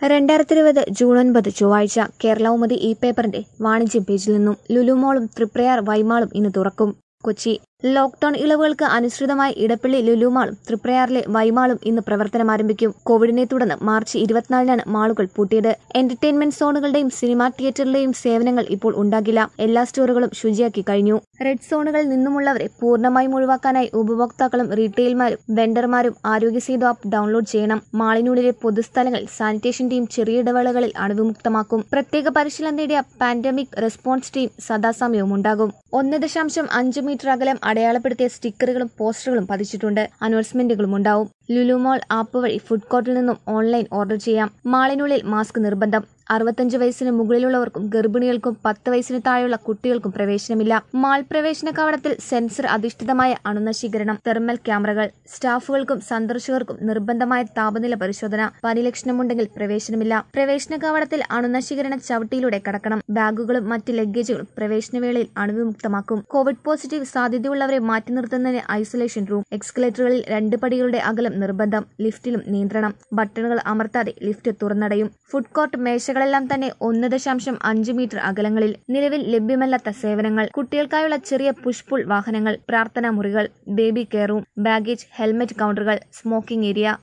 രണ്ടായിരത്തി ഇരുപത് ജൂൺ ഒൻപത് ചൊവ്വാഴ്ച കേരളൗമതി ഇ പേപ്പറിന്റെ വാണിജ്യം പേജിൽ നിന്നും ലുലുമോളും തൃപ്രയാർ വൈമാളും ഇന്ന് തുറക്കും കൊച്ചി ലോക്ഡൌൺ ഇളവുകൾക്ക് അനുസൃതമായി ഇടപ്പള്ളി ലുലുമാളും തൃപ്രയാറിലെ വൈമാളും ഇന്ന് പ്രവർത്തനം ആരംഭിക്കും കോവിഡിനെ തുടർന്ന് മാർച്ച് ഇരുപത്തിനാലിനാണ് മാളുകൾ പൂട്ടിയത് എന്റർടൈൻമെന്റ് സോണുകളുടെയും സിനിമാ തിയേറ്ററിലെയും സേവനങ്ങൾ ഇപ്പോൾ ഉണ്ടാകില്ല എല്ലാ സ്റ്റോറുകളും ശുചിയാക്കി കഴിഞ്ഞു റെഡ് സോണുകളിൽ നിന്നുമുള്ളവരെ പൂർണ്ണമായും ഒഴിവാക്കാനായി ഉപഭോക്താക്കളും റീറ്റെയിൽമാരും വെണ്ടർമാരും ആരോഗ്യ സേതു ആപ്പ് ഡൗൺലോഡ് ചെയ്യണം മാളിനുള്ളിലെ പൊതുസ്ഥലങ്ങളിൽ സാനിറ്റേഷൻ ടീം ചെറിയ ഇടവേളകളിൽ അണുവിമുക്തമാക്കും പ്രത്യേക പരിശീലനം നേടിയ പാൻഡമിക് റെസ്പോൺസ് ടീം സദാസമയവും ഉണ്ടാകും ഒന്ന് ദശാംശം അഞ്ച് മീറ്റർ അകലം അടയാളപ്പെടുത്തിയ സ്റ്റിക്കറുകളും പോസ്റ്ററുകളും പതിച്ചിട്ടുണ്ട് അനൗൺസ്മെന്റുകളും ഉണ്ടാവും ലുലുമോൾ ആപ്പ് വഴി ഫുഡ് കോർട്ടിൽ നിന്നും ഓൺലൈൻ ഓർഡർ ചെയ്യാം മാളിനുള്ളിൽ മാസ്ക് നിർബന്ധം അറുപത്തഞ്ച് വയസ്സിന് മുകളിലുള്ളവർക്കും ഗർഭിണികൾക്കും പത്ത് വയസ്സിന് താഴെയുള്ള കുട്ടികൾക്കും പ്രവേശനമില്ല മാൾ പ്രവേശന കവാടത്തിൽ സെൻസർ അധിഷ്ഠിതമായ അണുനശീകരണം തെർമൽ ക്യാമറകൾ സ്റ്റാഫുകൾക്കും സന്ദർശകർക്കും നിർബന്ധമായ താപനില പരിശോധന പനി ലക്ഷണമുണ്ടെങ്കിൽ പ്രവേശനമില്ല പ്രവേശന കവാടത്തിൽ അണുനശീകരണ ചവിട്ടിയിലൂടെ കടക്കണം ബാഗുകളും മറ്റ് ലഗേജുകളും പ്രവേശനവേളയിൽ അണുവിമുക്തമാക്കും കോവിഡ് പോസിറ്റീവ് സാധ്യതയുള്ളവരെ മാറ്റി നിർത്തുന്നതിന് ഐസൊലേഷൻ റൂം എക്സ്കലേറ്ററുകളിൽ രണ്ട് പടികളുടെ അകലം നിർബന്ധം ലിഫ്റ്റിലും നിയന്ത്രണം ബട്ടണുകൾ അമർത്താതെ ലിഫ്റ്റ് തുറന്നടയും ഫുഡ് കോർട്ട് മേശകളെല്ലാം തന്നെ ഒന്ന് ദശാംശം അഞ്ച് മീറ്റർ അകലങ്ങളിൽ നിലവിൽ ലഭ്യമല്ലാത്ത സേവനങ്ങൾ കുട്ടികൾക്കായുള്ള ചെറിയ പുഷ് പുൾ വാഹനങ്ങൾ പ്രാർത്ഥനാ മുറികൾ baby care room baggage helmet കൗണ്ടറുകൾ സ്മോക്കിംഗ് ഏരിയ